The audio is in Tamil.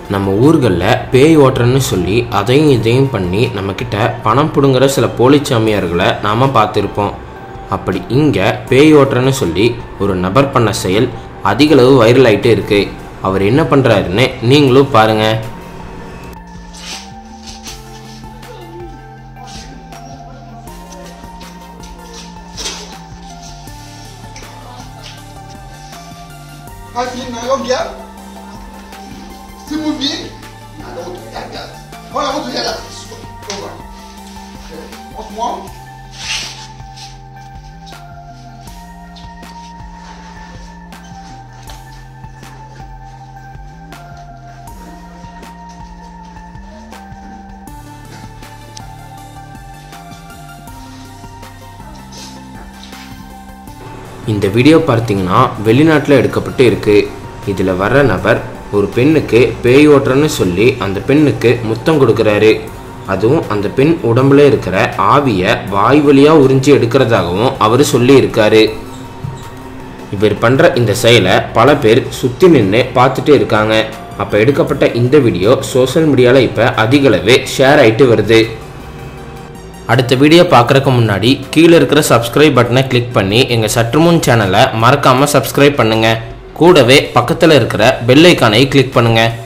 நம்ம ஊர்களில் பேய் ஓட்டுறன்னு சொல்லி அதையும் இதையும் பண்ணி நம்மக்கிட்ட பணம் பிடுங்குற சில போலிச்சாமியார்களை நாம் பார்த்துருப்போம் அப்படி இங்கே பேய் ஓட்டுறன்னு சொல்லி ஒரு நபர் பண்ண செயல் அதிகளவு வைரல் ஆகிட்டே இருக்கு அவர் என்ன பண்ணுறாருன்னு நீங்களும் பாருங்கள் Assim, naongea. Simuvi. Anaotuyaga. Wala watu yala. Over. Once more. இந்த வீடியோ பார்த்தீங்கன்னா வெளிநாட்டில் எடுக்கப்பட்டு இருக்கு இதில் வர்ற நபர் ஒரு பெண்ணுக்கு பேய் ஓட்டுறன்னு சொல்லி அந்த பெண்ணுக்கு முத்தம் கொடுக்குறாரு அதுவும் அந்த பெண் உடம்புல இருக்கிற ஆவியை வாய் வழியாக உறிஞ்சி எடுக்கிறதாகவும் அவர் சொல்லியிருக்காரு இவர் பண்ணுற இந்த செயலை பல பேர் சுற்றி நின்று பார்த்துட்டு இருக்காங்க அப்போ எடுக்கப்பட்ட இந்த வீடியோ சோஷியல் மீடியாவில் இப்போ அதிகளவே ஷேர் ஆயிட்டு வருது அடுத்த வீடியோ பார்க்குறக்கு முன்னாடி கீழே இருக்கிற சப்ஸ்கிரைப் பட்டனை கிளிக் பண்ணி எங்கள் சற்றுமுன் சேனலை மறக்காமல் சப்ஸ்கிரைப் பண்ணுங்கள் கூடவே பக்கத்தில் இருக்கிற பெல் ஐக்கானை கிளிக் பண்ணுங்கள்